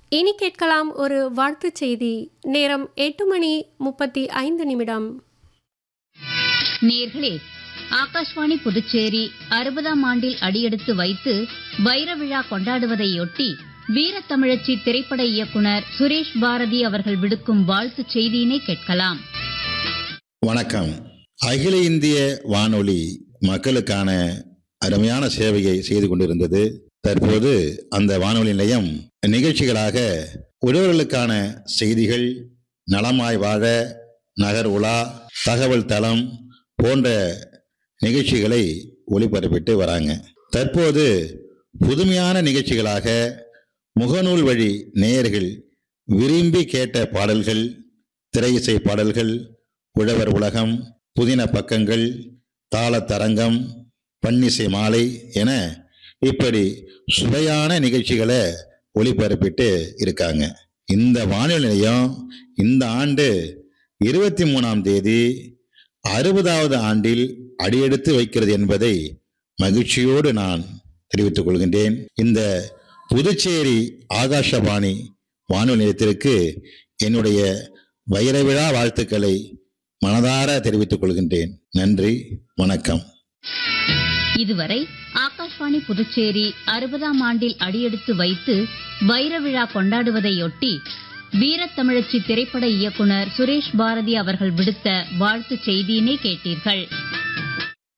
இனி கேட்கலாம் ஒரு வாழ்த்துச் செய்தி நேரம் எட்டு மணி முப்பத்தி ஐந்து நிமிடம் நேர்களே ஆகாஷ்வாணி புதுச்சேரி அறுபதாம் ஆண்டில் அடியெடுத்து வைத்து வைர விழா கொண்டாடுவதையொட்டி வீரத்தமிழச்சி திரைப்பட இயக்குனர் சுரேஷ் பாரதி அவர்கள் விடுக்கும் வாழ்த்துச் செய்தியினை கேட்கலாம் வணக்கம் அகில இந்திய வானொலி மக்களுக்கான அருமையான சேவையை செய்து கொண்டிருந்தது தற்போது அந்த வானொலி நிலையம் நிகழ்ச்சிகளாக உழவர்களுக்கான செய்திகள் நலமாய் வாழ நகர் உலா தகவல் தளம் போன்ற நிகழ்ச்சிகளை ஒளிபரப்பிட்டு வராங்க தற்போது புதுமையான நிகழ்ச்சிகளாக முகநூல் வழி நேயர்கள் விரும்பி கேட்ட பாடல்கள் திரை இசை பாடல்கள் உழவர் உலகம் புதின பக்கங்கள் தாளத்தரங்கம் பன்னிசை மாலை என இப்படி சுவையான நிகழ்ச்சிகளை ஒளிபரப்பிட்டு இருக்காங்க இந்த வானொலி நிலையம் இந்த ஆண்டு இருபத்தி மூணாம் தேதி அறுபதாவது ஆண்டில் அடியெடுத்து வைக்கிறது என்பதை மகிழ்ச்சியோடு நான் தெரிவித்துக் கொள்கின்றேன் இந்த புதுச்சேரி ஆகாஷவாணி வானொலி நிலையத்திற்கு என்னுடைய வைர விழா வாழ்த்துக்களை மனதார தெரிவித்துக் கொள்கின்றேன் நன்றி வணக்கம் இதுவரை ஆகாஷ்வாணி புதுச்சேரி அறுபதாம் ஆண்டில் அடியெடுத்து வைத்து வைர விழா கொண்டாடுவதையொட்டி வீரத்தமிழச்சி திரைப்பட இயக்குனர் சுரேஷ் பாரதி அவர்கள் விடுத்த வாழ்த்துச் செய்தியினை கேட்டீர்கள்